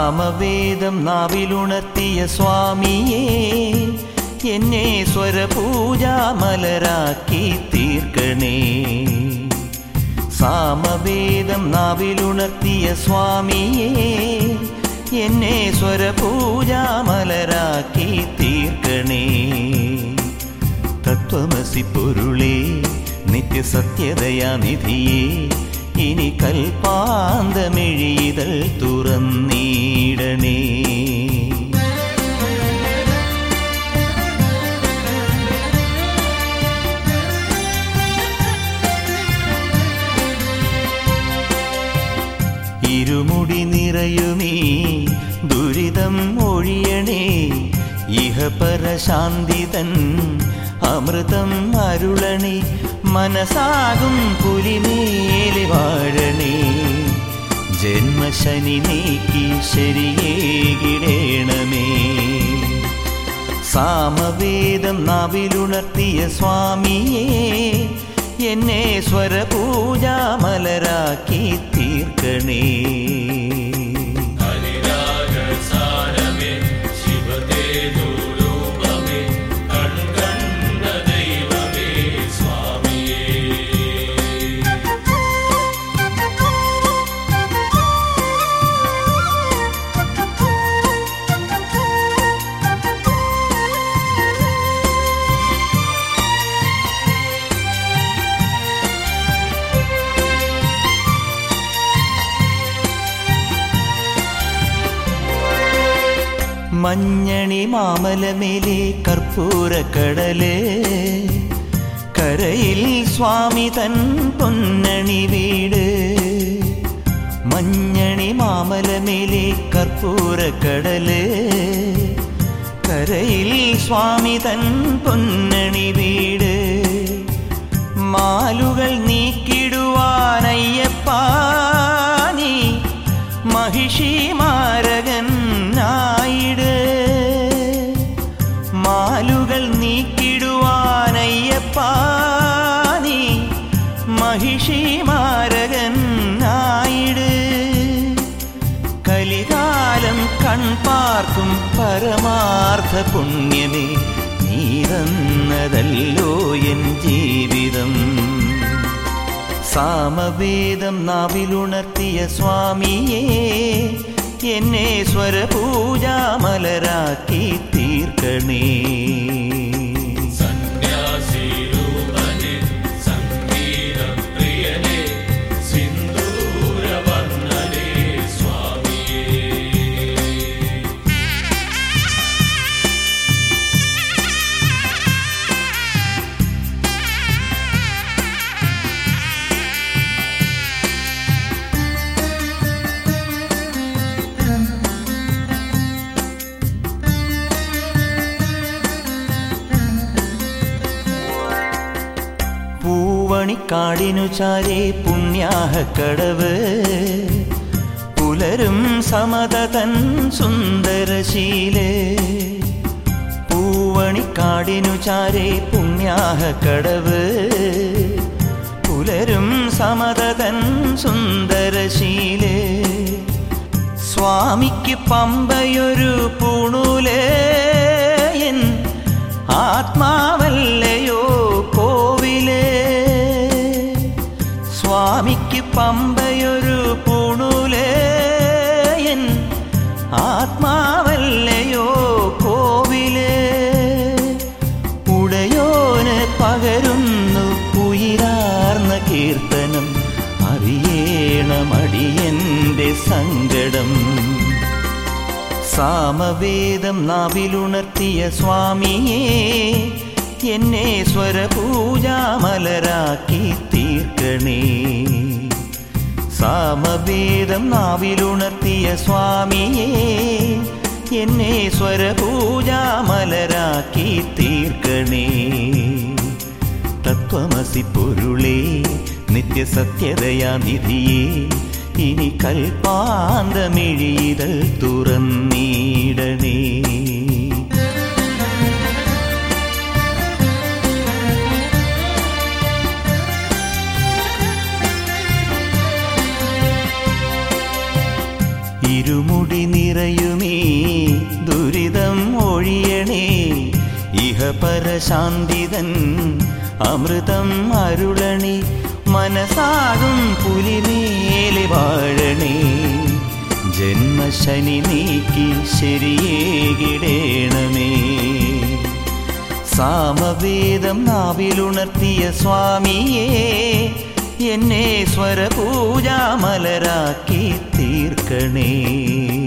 സാമവേദം നാവിലുണർത്തിയ സ്വാമിയേ എന്നെ സ്വരപൂജാമലരാക്കി തീർക്കണേ സാമവേദം നാവിലുണർത്തിയ സ്വാമിയേ എന്നെ സ്വരപൂജാമലരാക്കി തീർക്കണേ തത്വമസി പൊരുളേ നിത്യസത്യതയാനിധിയേ ഇനി കൽപ്പാന്തമെഴിതൽ തുറന്നീടണേ ഇരുമുടി നിറയുമീ ദുരിതം ഒഴിയണേ ഇഹപരശാന്തിതൻ അമൃതം അരുളണേ മനസാകും പുലിമേലി വാഴണേ ജന്മശനി നീക്കി ശരിയേകിടേണമേ സാമവേദം നാവിലുണർത്തിയ സ്വാമിയേ എന്നെ സ്വരപൂജാമലരാക്കി തീർക്കണേ ഹരിരാഗസാരമേ ശിവതേജോരൂപമേ കൺകണ്ട ദൈവമേ സ്വാമിയേ മഞ്ഞണി മാമലമേലെ കർപ്പൂരക്കടല് കരയിൽ സ്വാമി തൻ പൊന്നണി വീട് മഞ്ഞണി മാമലമേലെ കർപ്പൂരക്കടല് കരയിൽ സ്വാമി തൻ പൊന്നണി വീട് മാലുകൾ നീക്കിടുവാനയ്യപ്പാ നീ മഹിഷി മാരകൻ ആയിട് മാലുകൾ നീക്കിടുവാനയ്യപ്പാ നീ മഹിഷി മാരകൻ ആയിട് കലികാലം കൺപാർക്കും പരമാർത്ഥ പുണ്യമേ നീതന്നതല്ലോ എൻ ജീവിതം സാമവേദം നാവിലുണർത്തിയ സ്വാമിയേ എന്നെ സ്വരപൂജാമലരാക്കി തീർക്കണേ സന്യാസിരൂപനെ സംഗീതപ്രിയനെ സിന്ദൂരവർണ്ണനെ സ്വാമിയേ പൂവണിക്കാടിനു ചാരേ പുണ്യാഹക്കടവ് പുലരും സമതതൻ സുന്ദരശീലേ പൂവണിക്കാടിനു ചാരേ പുണ്യാഹക്കടവ് പുലരും സമതതൻ സുന്ദരശീലേ സ്വാമിക്ക് പമ്പയൊരു പൂണൂലേ എൻ ആത്മാവല്ലയോ കോവിലേ സ്വാമിക്ക് പമ്പയൊരു പൂണൂലേ എൻ ആത്മാവല്ലയോ കോവിലേ ഉടയോന് പകരുന്നു ഉയരാർന്ന കീർത്തനം അറിയേണമടിയന്റെ സങ്കടം സാമവേദം നാവിലുണർത്തിയ സ്വാമിയേ എന്നെ സ്വരപൂജാമലരാക്കി തീർക്കണേ സാമവേദം നാവിലുണർത്തിയ സ്വാമിയേ എന്നെ സ്വരപൂജാമലരാക്കി തീർക്കണേ തത്വമസി പൊരുളേ നിത്യസത്യതയാനിധിയേ ഇനി കൽപ്പാന്തമിഴിതൽ തുറന്നീടണേ ഇരുമുടി നിറ പരശാന്തിതൻ അമൃതം അരുളണി മനസാകും പുലിമേലെ വാഴണേ ജന്മശനി നീക്കി ശരിയേകിടേണമേ സാമവേദം നാവിലുണർത്തിയ സ്വാമിയേ എന്നെ സ്വരപൂജാമലരാക്കി തീർക്കണേ